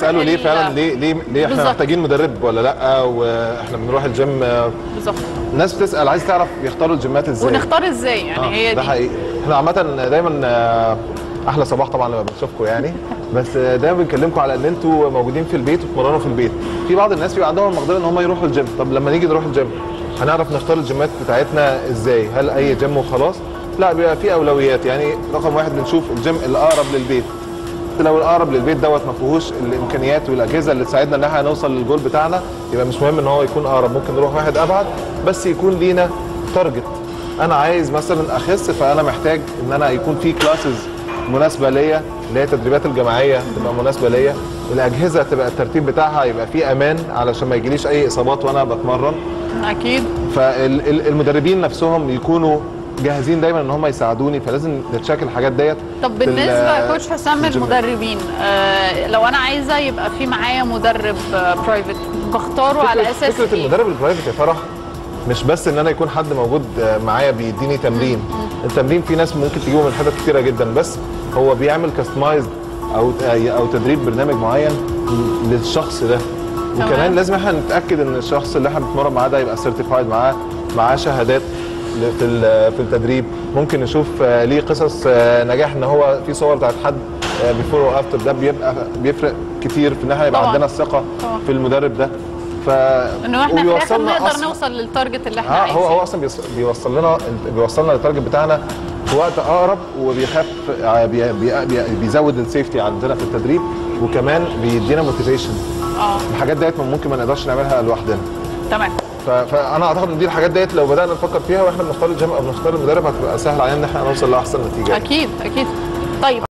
بيسالوا ليه ال- فعلا ليه ليه ليه احنا بالظبط. محتاجين مدرب ولا لا واحنا بنروح الجيم آه، بالظبط الناس بتسال عايز تعرف يختاروا الجيمات ازاي ونختار ازاي يعني آه، هي ده دي حقيقي احنا عامه دايما آه، احلى صباح طبعا لما بنشوفكم يعني بس آه، دايما بنكلمكم على ان انتوا موجودين في البيت وتمرنوا في البيت في بعض الناس بيبقى عندهم المقدره ان هم يروحوا الجيم طب لما نيجي نروح الجيم هنعرف نختار الجيمات بتاعتنا ازاي هل اي جيم وخلاص لا بيبقى في اولويات يعني رقم واحد بنشوف الجيم الاقرب للبيت لو الاقرب للبيت دوت ما فيهوش الامكانيات والاجهزه اللي تساعدنا ان احنا نوصل للجول بتاعنا يبقى مش مهم ان هو يكون اقرب ممكن نروح واحد ابعد بس يكون لينا تارجت انا عايز مثلا اخس فانا محتاج ان انا يكون في كلاسز مناسبه ليا اللي هي التدريبات الجماعيه تبقى مناسبه ليا الاجهزه تبقى الترتيب بتاعها يبقى فيه امان علشان ما يجيليش اي اصابات وانا بتمرن اكيد فالمدربين نفسهم يكونوا جاهزين دايما ان هم يساعدوني فلازم نتشاكل الحاجات ديت طب في ال- بالنسبه يا كوتش حسام في الجيم. المدربين آه لو انا عايزه يبقى في معايا مدرب برايفت بختاره على فكرة- اساس فكره إيه؟ المدرب البرايفت يا فرح مش بس ان انا يكون حد موجود آه، معايا بيديني تمرين التمرين في ناس ممكن تجيبه من حتت كتيره جدا بس هو بيعمل كاستمايز او او تدريب برنامج معين للشخص ده تمام. وكمان لازم احنا نتاكد ان الشخص اللي احنا بنتمرن معاه ده يبقى سيرتيفايد معاه معاه شهادات ل- في ال- في التدريب ممكن نشوف آه، ليه قصص آه، نجاح ان هو في صور بتاعت حد بيفور وافتر ده بيبقى بيفرق كتير في ان احنا يبقى طبعاً. عندنا الثقه طبعاً. في المدرب ده ف انه احنا في الاخر وبيوصلنا نقدر أصلاً- نوصل للتارجت اللي احنا اه عايزينه هو هو اصلا بيوص- بيوصل لنا بيوصلنا للتارجت بتاعنا في وقت اقرب وبيخف آه، بي بي بي بيزود السيفتي عندنا في التدريب وكمان بيدينا موتيفيشن اه الحاجات ديت ممكن ما نقدرش نعملها لوحدنا تمام ف- فانا اعتقد ان دي الحاجات ديت لو بدانا نفكر فيها واحنا بنختار الجيم او بنختار المدرب هتبقى سهل علينا ان احنا نوصل لاحسن نتيجه اكيد اكيد طيب